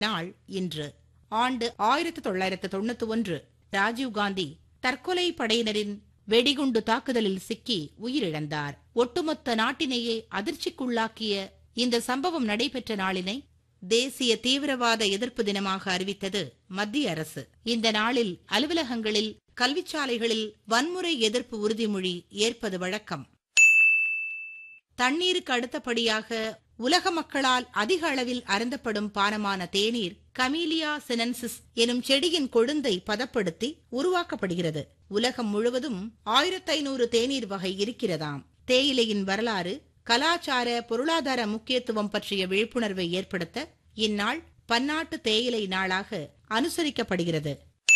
நாள் இன்று ஆண்டு ஆயிரத்து தொள்ளாயிரத்து தொண்ணூத்தி ஒன்று ராஜீவ்காந்தி தற்கொலை படையினரின் வெடிகுண்டு தாக்குதலில் சிக்கி உயிரிழந்தார் ஒட்டுமொத்த நாட்டினையே அதிர்ச்சிக்குள்ளாக்கிய இந்த சம்பவம் நடைபெற்ற நாளினை தேசிய தீவிரவாத எதிர்ப்பு தினமாக அறிவித்தது மத்திய அரசு இந்த நாளில் அலுவலகங்களில் கல்விச்சாலைகளில் வன்முறை எதிர்ப்பு உறுதிமொழி ஏற்பது வழக்கம் தண்ணீருக்கு அடுத்தபடியாக உலக மக்களால் அதிக அளவில் அருந்தப்படும் பானமான தேநீர் கமீலியா சினன்சிஸ் எனும் செடியின் கொழுந்தை பதப்படுத்தி உருவாக்கப்படுகிறது உலகம் முழுவதும் ஆயிரத்தி ஐநூறு தேநீர் வகை இருக்கிறதாம் தேயிலையின் வரலாறு கலாச்சார பொருளாதார முக்கியத்துவம் பற்றிய விழிப்புணர்வை ஏற்படுத்த இந்நாள் பன்னாட்டு தேயிலை நாளாக அனுசரிக்கப்படுகிறது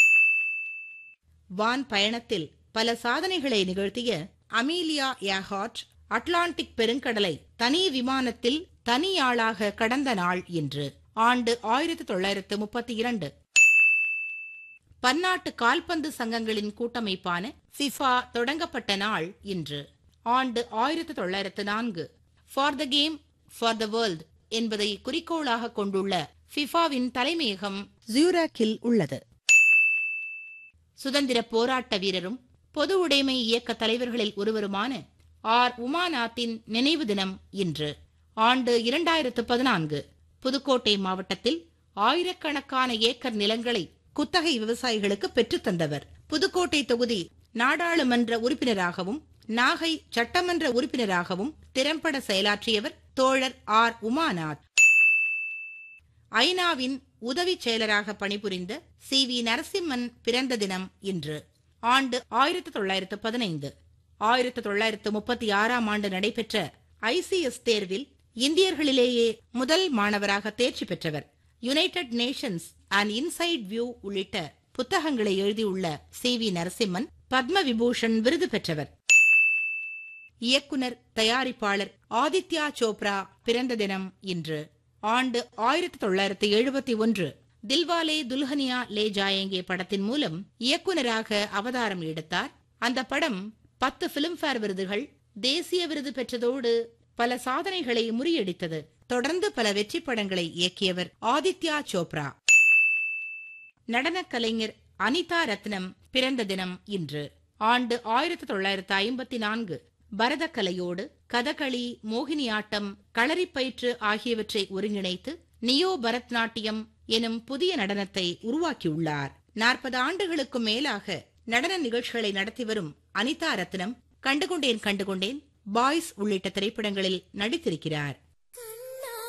வான் பயணத்தில் பல சாதனைகளை நிகழ்த்திய அமீலியா ஏஹார்ட் அட்லாண்டிக் பெருங்கடலை தனி விமானத்தில் தனியாளாக கடந்த நாள் இன்று ஆண்டு ஆயிரத்தி தொள்ளாயிரத்து முப்பத்தி இரண்டு பன்னாட்டு கால்பந்து சங்கங்களின் கூட்டமைப்பான ஃபிஃபா தொடங்கப்பட்ட நாள் இன்று ஆண்டு ஆயிரத்தி தொள்ளாயிரத்து நான்கு for the game for the world என்பதை குறிக்கோளாக கொண்டுள்ள ஃபிஃபாவின் தலைமையகம் ஜூராக்கில் உள்ளது சுதந்திர போராட்ட வீரரும் பொது உடைமை இயக்க தலைவர்களில் ஒருவருமான ஆர் உமாநாத்தின் நினைவு தினம் இன்று ஆண்டு இரண்டாயிரத்து பதினான்கு புதுக்கோட்டை மாவட்டத்தில் ஆயிரக்கணக்கான ஏக்கர் நிலங்களை குத்தகை விவசாயிகளுக்கு பெற்றுத் தந்தவர் புதுக்கோட்டை தொகுதி நாடாளுமன்ற உறுப்பினராகவும் நாகை சட்டமன்ற உறுப்பினராகவும் திறம்பட செயலாற்றியவர் தோழர் ஆர் உமாநாத் ஐநாவின் உதவி செயலராக பணிபுரிந்த சி வி நரசிம்மன் பிறந்த தினம் இன்று ஆண்டு ஆயிரத்தி தொள்ளாயிரத்து பதினைந்து ஆயிரத்தி தொள்ளாயிரத்து முப்பத்தி ஆறாம் ஆண்டு நடைபெற்ற ஐசிஎஸ் தேர்வில் இந்தியர்களிலேயே முதல் மாணவராக தேர்ச்சி பெற்றவர் United Nations and inside view உள்ளிட்ட புத்தகங்களை எழுதியுள்ள சி வி நரசிம்மன் பத்ம விபூஷன் விருது பெற்றவர் இயக்குனர் தயாரிப்பாளர் ஆதித்யா சோப்ரா பிறந்த தினம் இன்று ஆண்டு ஆயிரத்தி தொள்ளாயிரத்தி எழுபத்தி ஒன்று தில்வாலே துல்ஹனியா லே ஜாயேங்கே படத்தின் மூலம் இயக்குனராக அவதாரம் எடுத்தார் அந்த படம் பத்து பிலிம்பேர் விருதுகள் தேசிய விருது பெற்றதோடு பல சாதனைகளை முறியடித்தது தொடர்ந்து பல வெற்றி படங்களை இயக்கியவர் ஆதித்யா சோப்ரா நடனக் கலைஞர் அனிதா ரத்னம் பிறந்த தினம் இன்று ஆண்டு ஆயிரத்தி தொள்ளாயிரத்து ஐம்பத்தி நான்கு பரதக்கலையோடு கதகளி மோகினியாட்டம் களரிப்பயிற்று ஆகியவற்றை ஒருங்கிணைத்து நியோ பரத்நாட்டியம் எனும் புதிய நடனத்தை உருவாக்கியுள்ளார் நாற்பது ஆண்டுகளுக்கும் மேலாக நடன நிகழ்ச்சிகளை நடத்தி வரும் அனிதா ரத்னம் கண்டுகொண்டேன் கண்டுகொண்டேன் பாய்ஸ் உள்ளிட்ட திரைப்படங்களில் நடித்திருக்கிறார்